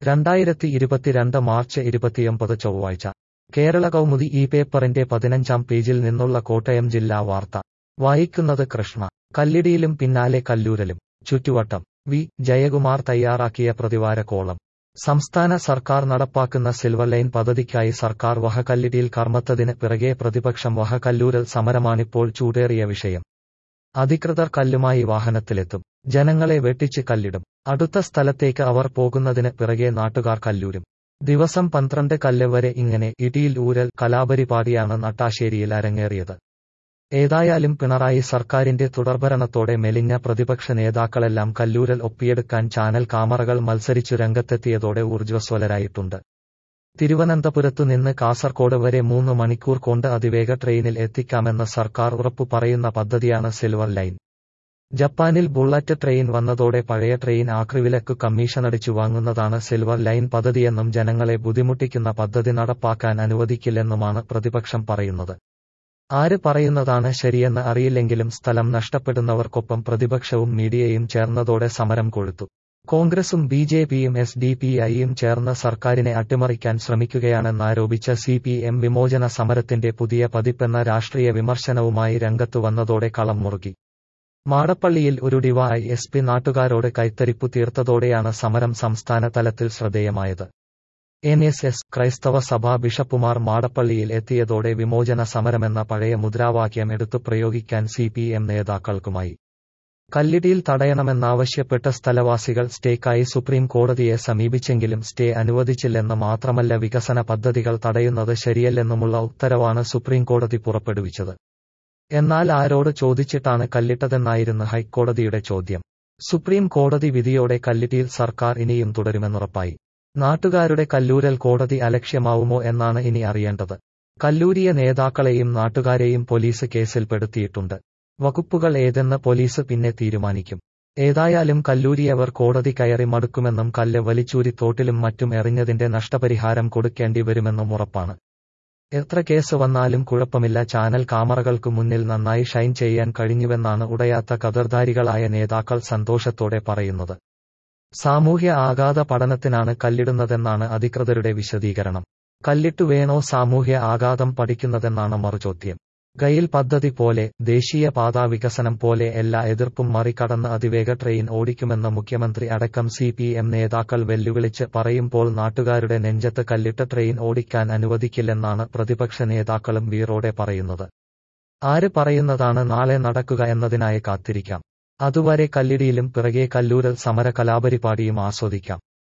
രണ്ടായിരത്തി ഇരുപത്തിരണ്ട് മാർച്ച് ഇരുപത്തിയൊമ്പത് ചൊവ്വാഴ്ച കേരള കൗമുദി ഈ പേപ്പറിന്റെ പതിനഞ്ചാം പേജിൽ നിന്നുള്ള കോട്ടയം ജില്ലാ വാർത്ത വായിക്കുന്നത് കൃഷ്ണ കല്ലിടിയിലും പിന്നാലെ കല്ലൂരലും ചുറ്റുവട്ടം വി ജയകുമാർ തയ്യാറാക്കിയ പ്രതിവാര കോളം സംസ്ഥാന സർക്കാർ നടപ്പാക്കുന്ന സിൽവർ ലൈൻ പദ്ധതിക്കായി സർക്കാർ വഹകല്ലിടിയിൽ കർമ്മത്തതിന് പിറകെ പ്രതിപക്ഷം വഹകല്ലൂരൽ സമരമാണിപ്പോൾ ചൂടേറിയ വിഷയം അധികൃതർ കല്ലുമായി വാഹനത്തിലെത്തും ജനങ്ങളെ വെട്ടിച്ച് കല്ലിടും അടുത്ത സ്ഥലത്തേക്ക് അവർ പോകുന്നതിന് പിറകെ നാട്ടുകാർ കല്ലൂരും ദിവസം പന്ത്രണ്ട് കല്ല് വരെ ഇങ്ങനെ ഇടിയിൽ ഊരൽ കലാപരിപാടിയാണ് നട്ടാശ്ശേരിയിൽ അരങ്ങേറിയത് ഏതായാലും പിണറായി സർക്കാരിന്റെ തുടർഭരണത്തോടെ മെലിഞ്ഞ പ്രതിപക്ഷ നേതാക്കളെല്ലാം കല്ലൂരൽ ഒപ്പിയെടുക്കാൻ ചാനൽ കാമറകൾ മത്സരിച്ചു രംഗത്തെത്തിയതോടെ ഊർജ്ജസ്വലരായിട്ടുണ്ട് തിരുവനന്തപുരത്തു നിന്ന് കാസർകോട് വരെ മൂന്ന് മണിക്കൂർ കൊണ്ട് അതിവേഗ ട്രെയിനിൽ എത്തിക്കാമെന്ന് സർക്കാർ ഉറപ്പു പറയുന്ന പദ്ധതിയാണ് സിൽവർ ലൈൻ ജപ്പാനിൽ ബുള്ളറ്റ് ട്രെയിൻ വന്നതോടെ പഴയ ട്രെയിൻ ആക്രിവിലക്കു കമ്മീഷനടിച്ചു വാങ്ങുന്നതാണ് സിൽവർ ലൈൻ പദ്ധതിയെന്നും ജനങ്ങളെ ബുദ്ധിമുട്ടിക്കുന്ന പദ്ധതി നടപ്പാക്കാൻ അനുവദിക്കില്ലെന്നുമാണ് പ്രതിപക്ഷം പറയുന്നത് ആര് പറയുന്നതാണ് ശരിയെന്ന് അറിയില്ലെങ്കിലും സ്ഥലം നഷ്ടപ്പെടുന്നവർക്കൊപ്പം പ്രതിപക്ഷവും മീഡിയയും ചേർന്നതോടെ സമരം കൊഴുത്തു കോൺഗ്രസും ബി ജെ പിയും എസ് ഡി പി ഐയും ചേർന്ന് സർക്കാരിനെ അട്ടിമറിക്കാൻ ശ്രമിക്കുകയാണെന്നാരോപിച്ച സി പി എം വിമോചന സമരത്തിന്റെ പുതിയ പതിപ്പെന്ന രാഷ്ട്രീയ വിമർശനവുമായി രംഗത്തു വന്നതോടെ കളം മുറുകി മാടപ്പള്ളിയിൽ ഒരു ഡിവൈ എസ് പി നാട്ടുകാരോട് കൈത്തരിപ്പു തീർത്തതോടെയാണ് സമരം സംസ്ഥാന തലത്തിൽ ശ്രദ്ധേയമായത് എൻ എസ് എസ് ക്രൈസ്തവ സഭാ ബിഷപ്പുമാർ മാടപ്പള്ളിയിൽ എത്തിയതോടെ വിമോചന സമരമെന്ന പഴയ മുദ്രാവാക്യം എടുത്തു പ്രയോഗിക്കാൻ സി പി എം നേതാക്കൾക്കുമായി കല്ലിടിയിൽ തടയണമെന്നാവശ്യപ്പെട്ട സ്ഥലവാസികൾ സ്റ്റേക്കായി സുപ്രീം കോടതിയെ സമീപിച്ചെങ്കിലും സ്റ്റേ അനുവദിച്ചില്ലെന്ന് മാത്രമല്ല വികസന പദ്ധതികൾ തടയുന്നത് ശരിയല്ലെന്നുമുള്ള ഉത്തരവാണ് സുപ്രീം കോടതി പുറപ്പെടുവിച്ചത് എന്നാൽ ആരോട് ചോദിച്ചിട്ടാണ് കല്ലിട്ടതെന്നായിരുന്നു ഹൈക്കോടതിയുടെ ചോദ്യം സുപ്രീം കോടതി വിധിയോടെ കല്ലിട്ടിയിൽ സർക്കാർ ഇനിയും തുടരുമെന്നുറപ്പായി നാട്ടുകാരുടെ കല്ലൂരൽ കോടതി അലക്ഷ്യമാവുമോ എന്നാണ് ഇനി അറിയേണ്ടത് കല്ലൂരിയ നേതാക്കളെയും നാട്ടുകാരെയും പോലീസ് കേസിൽപ്പെടുത്തിയിട്ടുണ്ട് വകുപ്പുകൾ ഏതെന്ന് പോലീസ് പിന്നെ തീരുമാനിക്കും ഏതായാലും കല്ലൂരിയവർ കോടതി കയറി മടുക്കുമെന്നും കല്ല് വലിച്ചൂരി തോട്ടിലും മറ്റും എറിഞ്ഞതിന്റെ നഷ്ടപരിഹാരം കൊടുക്കേണ്ടി വരുമെന്നും ഉറപ്പാണ് എത്ര കേസ് വന്നാലും കുഴപ്പമില്ല ചാനൽ കാമറകൾക്കു മുന്നിൽ നന്നായി ഷൈൻ ചെയ്യാൻ കഴിഞ്ഞുവെന്നാണ് ഉടയാത്ത കതിർധാരികളായ നേതാക്കൾ സന്തോഷത്തോടെ പറയുന്നത് സാമൂഹ്യ ആഘാത പഠനത്തിനാണ് കല്ലിടുന്നതെന്നാണ് അധികൃതരുടെ വിശദീകരണം കല്ലിട്ടു വേണോ സാമൂഹ്യ ആഘാതം പഠിക്കുന്നതെന്നാണ് മറുചോദ്യം ഗയിൽ പദ്ധതി പോലെ ദേശീയ പാതാ വികസനം പോലെ എല്ലാ എതിർപ്പും മറികടന്ന് അതിവേഗ ട്രെയിൻ ഓടിക്കുമെന്ന് മുഖ്യമന്ത്രി അടക്കം സി പി എം നേതാക്കൾ വെല്ലുവിളിച്ച് പറയുമ്പോൾ നാട്ടുകാരുടെ നെഞ്ചത്ത് കല്ലിട്ട ട്രെയിൻ ഓടിക്കാൻ അനുവദിക്കില്ലെന്നാണ് പ്രതിപക്ഷ നേതാക്കളും വീറോടെ പറയുന്നത് ആര് പറയുന്നതാണ് നാളെ നടക്കുക എന്നതിനായി കാത്തിരിക്കാം അതുവരെ കല്ലിടിയിലും പിറകെ കല്ലൂരൽ സമര കലാപരിപാടിയും ആസ്വദിക്കാം